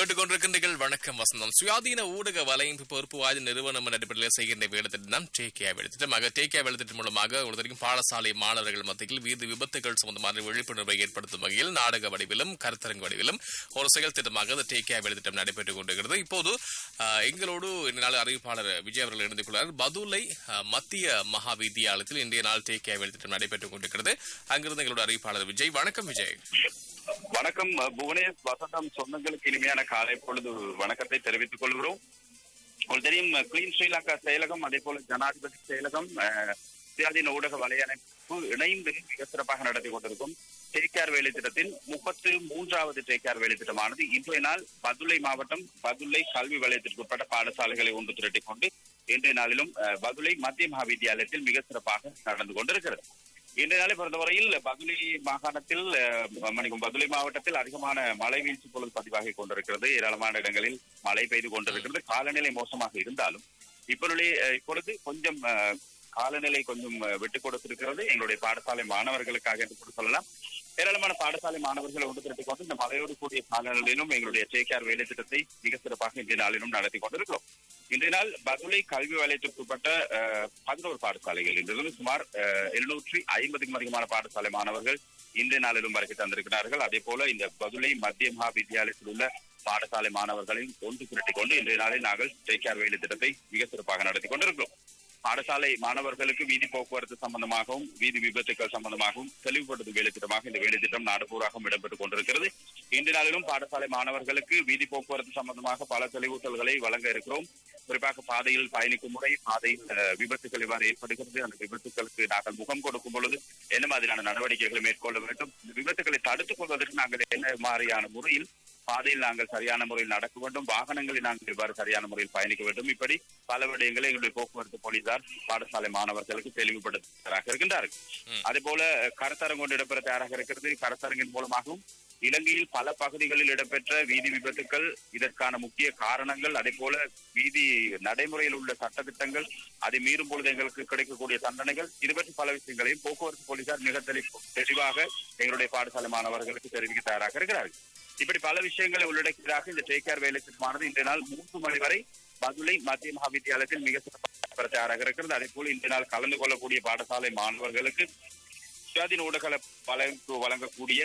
கேட்டுக்கொண்டிருக்கின்றீர்கள் வணக்கம் வசந்தம் சுயாதீன ஊடக வலையமைப்பு பொறுப்பு வாய்ந்த நிறுவனம் என்ற அடிப்படையில் செய்கின்ற வேலைத்திட்டம் தான் டேகே வேலைத்திட்டம் ஆக டேகே வேலைத்திட்டம் மூலமாக ஒரு வரைக்கும் பாடசாலை மாணவர்கள் மத்தியில் வீதி விபத்துகள் சம்பந்தமான விழிப்புணர்வை ஏற்படுத்தும் வகையில் நாடக வடிவிலும் கருத்தரங்கு வடிவிலும் ஒரு செயல் திட்டமாக இந்த டேகே வேலைத்திட்டம் நடைபெற்றுக் கொண்டிருக்கிறது இப்போது ஆஹ், எங்களோடு இந்த நாள் அறிவிப்பாளர் விஜய் அவர்கள் இணைந்து கொள்ளார் பதுளை ஆஹ், மத்திய மகா வித்தியாலயத்தில் இன்றைய நாள் டேகே வேலைத்திட்டம் நடைபெற்றுக் கொண்டிருக்கிறது அங்கிருந்து எங்களோட அறிவிப்பாளர் விஜய் வணக்கம் விஜய் வணக்கம் அஹ், புவனேஷ் வசந்தம் சொந்தங்களுக்கு இனிமையான காலை பொழுது வணக்கத்தை தெரிவித்துக் கொள்கிறோம் உங்களுக்கு தெரியும் கிளீன் ஸ்ரீலங்கா செயலகம் அதே போல ஜனாதிபதி செயலகம் அஹ், சுயாதீன ஊடக வலையமைப்பு இணைந்து மிக சிறப்பாக நடத்தி கொண்டிருக்கும் டேக்கார் வேலை திட்டத்தின் முப்பத்து மூன்றாவது டேக்கார் வேலை திட்டமானது இன்றைய நாள் பதுளை மாவட்டம் பதுளை கல்வி வலயத்திற்கு உட்பட்ட பாடசாலைகளை ஒன்று திரட்டிக் கொண்டு இன்றைய நாளிலும் அஹ், பதுளை மத்திய மகாவித்தியாலயத்தில் மிக சிறப்பாக நடந்து கொண்டிருக்கிறது இன்றைய நாளை பொறுத்தவரையில் பதுளை மாகாணத்தில் அஹ், மன்னிக்கும் பதுளை மாவட்டத்தில் அதிகமான மழை வீழ்ச்சி பொழுது பதிவாகி கொண்டிருக்கிறது ஏராளமான இடங்களில் மழை பெய்து கொண்டிருக்கிறது காலநிலை மோசமாக இருந்தாலும் இப்பொழுது அஹ், இப்பொழுது கொஞ்சம் அஹ், காலநிலை கொஞ்சம் அஹ், விட்டுக் கொடுத்திருக்கிறது எங்களுடைய பாடசாலை மாணவர்களுக்காக என்று கூட சொல்லலாம் ஏராளமான பாடசாலை மாணவர்களை ஒன்று திரட்டிக் கொண்டு இந்த மழையோடு கூடிய காலநிலையிலும் எங்களுடைய டேகேஆர் வேலை திட்டத்தை மிக சிறப்பாக இன்றைய நாளிலும் நடத்தி கொண்டிருக்கிறோம் இன்றைய நாள் பதுளை கல்வி வலயத்திற்கு உட்பட்ட அஹ், பதினோரு பாடசாலைகள் இன்றிலிருந்து சுமார் எழுநூற்றி ஐம்பதுக்கும் அதிகமான பாடசாலை மாணவர்கள் இன்றைய நாளிலும் வருகை தந்திருக்கிறார்கள் அதே போல இந்த பதுளை மத்திய மகா வித்தியாலயத்தில் உள்ள பாடசாலை மாணவர்களையும் ஒன்று திரட்டிக் கொண்டு இன்றைய நாளில் நாங்கள் டேக் வேலை திட்டத்தை மிக சிறப்பாக நடத்தி கொண்டிருக்கிறோம் பாடசாலை மாணவர்களுக்கு வீதி போக்குவரத்து சம்பந்தமாகவும் வீதி விபத்துக்கள் சம்பந்தமாகவும் தெளிவுபடுத்தும் வேலை திட்டமாக இந்த வேலை திட்டம் நாடு பூராகவும் இடம்பெற்றுக் கொண்டிருக்கிறது இன்று நாளிலும் பாடசாலை மாணவர்களுக்கு வீதி போக்குவரத்து சம்பந்தமாக பல தெளிவூட்டல்களை வழங்க இருக்கிறோம் குறிப்பாக பாதையில் பயணிக்கும் முறை பாதையில் அஹ், விபத்துக்கள் எவ்வாறு ஏற்படுகிறது அந்த விபத்துக்களுக்கு நாங்கள் முகம் கொடுக்கும் பொழுது என்ன மாதிரியான நடவடிக்கைகளை மேற்கொள்ள வேண்டும் இந்த விபத்துக்களை தடுத்துக் கொள்வதற்கு நாங்கள் என்ன மாதிரியான முறையில் பாதையில் நாங்கள் சரியான முறையில் நடக்க வேண்டும் வாகனங்களில் நாங்கள் இவ்வாறு சரியான முறையில் பயணிக்க வேண்டும் இப்படி பல விடயங்களை எங்களுடைய போக்குவரத்து போலீசார் பாடசாலை மாணவர்களுக்கு தெளிவுபடுத்த தயாராக இருக்கின்றார்கள் அதே போல கருத்தரங்கு கொண்டு இடம்பெற தயாராக இருக்கிறது கருத்தரங்கின் மூலமாகவும் இலங்கையில் பல பகுதிகளில் இடம்பெற்ற வீதி விபத்துக்கள் இதற்கான முக்கிய காரணங்கள் அதே போல வீதி நடைமுறையில் உள்ள சட்டத்திட்டங்கள் அதை மீறும் பொழுது எங்களுக்கு கிடைக்கக்கூடிய தண்டனைகள் இது பற்றி பல விஷயங்களையும் போக்குவரத்து போலீசார் மிக தெளி- தெளிவாக எங்களுடைய பாடசாலை மாணவர்களுக்கு தெரிவிக்க தயாராக இருக்கிறார்கள் இப்படி பல விஷயங்களை உள்ளடக்கியதாக இந்த டேக்கேர் வேலை திட்டமானது இன்றைய நாள் மூன்று மணி வரை பதுளை மத்திய மகாவித்தியாலயத்தில் மிக சிறப்பாக தயாராக இருக்கிறது அதே போல இன்றைய நாள் கலந்து கொள்ளக்கூடிய பாடசாலை மாணவர்களுக்கு சுயாதீன ஊடக வழங்கு வழங்கக்கூடிய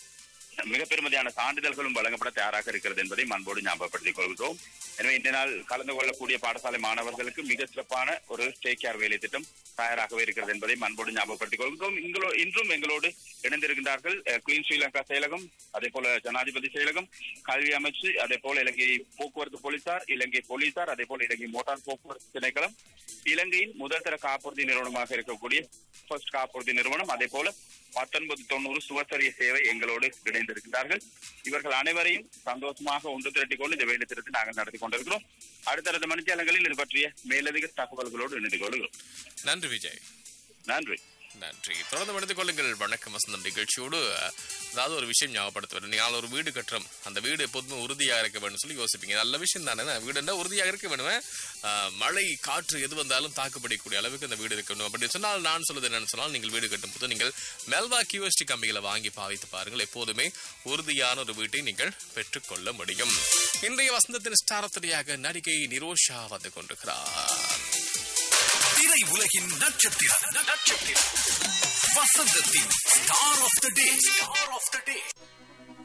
மிக பெருமதியான சான்றிதழ்களும் வழங்கப்பட தயாராக இருக்கிறது என்பதை அன்போடு ஞாபகப்படுத்திக் கொள்கிறோம் எனவே இந்த நாள் கலந்து கொள்ளக்கூடிய பாடசாலை மாணவர்களுக்கு மிக சிறப்பான ஒரு டேக் கேர் வேலை திட்டம் தயாராகவே இருக்கிறது என்பதை அன்போடு ஞாபகப்படுத்திக் கொள்கிறோம் இங்களோ இன்றும் எங்களோடு இணைந்திருக்கின்றார்கள் அஹ், குயின் ஸ்ரீலங்கா செயலகம் அதே போல ஜனாதிபதி செயலகம் கல்வி அமைச்சு அதே போல இலங்கை போக்குவரத்து போலீசார் இலங்கை போலீசார் அதே போல இலங்கை மோட்டார் போக்குவரத்து திணைக்களம் இலங்கையின் முதல் தர காப்புறுதி நிறுவனமாக இருக்கக்கூடிய ஃபர்ஸ்ட் காப்புறுதி நிறுவனம் அதே போல பத்தொன்பது தொண்ணூறு சுவசரிய சேவை எங்களோடு இணைந்திருக்கிறார்கள் இவர்கள் அனைவரையும் சந்தோஷமாக ஒன்று திரட்டிக் கொண்டு இந்த வேலை திட்டத்தை நாங்கள் நடத்தி கொண்டிருக்கிறோம் அடுத்தடுத்த மணித்தியாலங்களில் இது பற்றிய மேலதிக தகவல்களோடு இணைந்து கொள்கிறோம் நன்றி விஜய் நன்றி நன்றி தொடர்ந்து எடுத்துக் கொள்ளுங்கள் வணக்கம் வசந்தம் நிகழ்ச்சியோடு அஹ், அதாவது ஒரு விஷயம் ஞாபகப்படுத்துவேன் நீங்கள் ஒரு வீடு கட்டுறோம் அந்த வீடு எப்போதுமே உறுதியா இருக்க வேணும்னு சொல்லி யோசிப்பீங்க நல்ல விஷயம் தானே வீடுன்னா உறுதியாக இருக்க வேணுமே அஹ், மழை காற்று எது வந்தாலும் தாக்குப்பிடிக்கக்கூடிய அளவுக்கு அந்த வீடு இருக்கணும் அப்படி சொன்னால் நான் சொல்வது என்னன்னு சொன்னால் நீங்கள் வீடு கட்டும் போது நீங்கள் மெல்வா கியூஎஸ்டி கம்பிகளை வாங்கி பாவித்து பாருங்கள் எப்போதுமே உறுதியான ஒரு வீட்டை நீங்கள் பெற்றுக்கொள்ள முடியும் இன்றைய வசந்தத்தின் ஸ்டாரத்தடியாக நடிகை நிரோஷா வந்து கொண்டிருக்கிறார் திரை உலகின் நட்சத்திரம் நட்சத்திரம் வசந்தத்தின் star of the day star of the day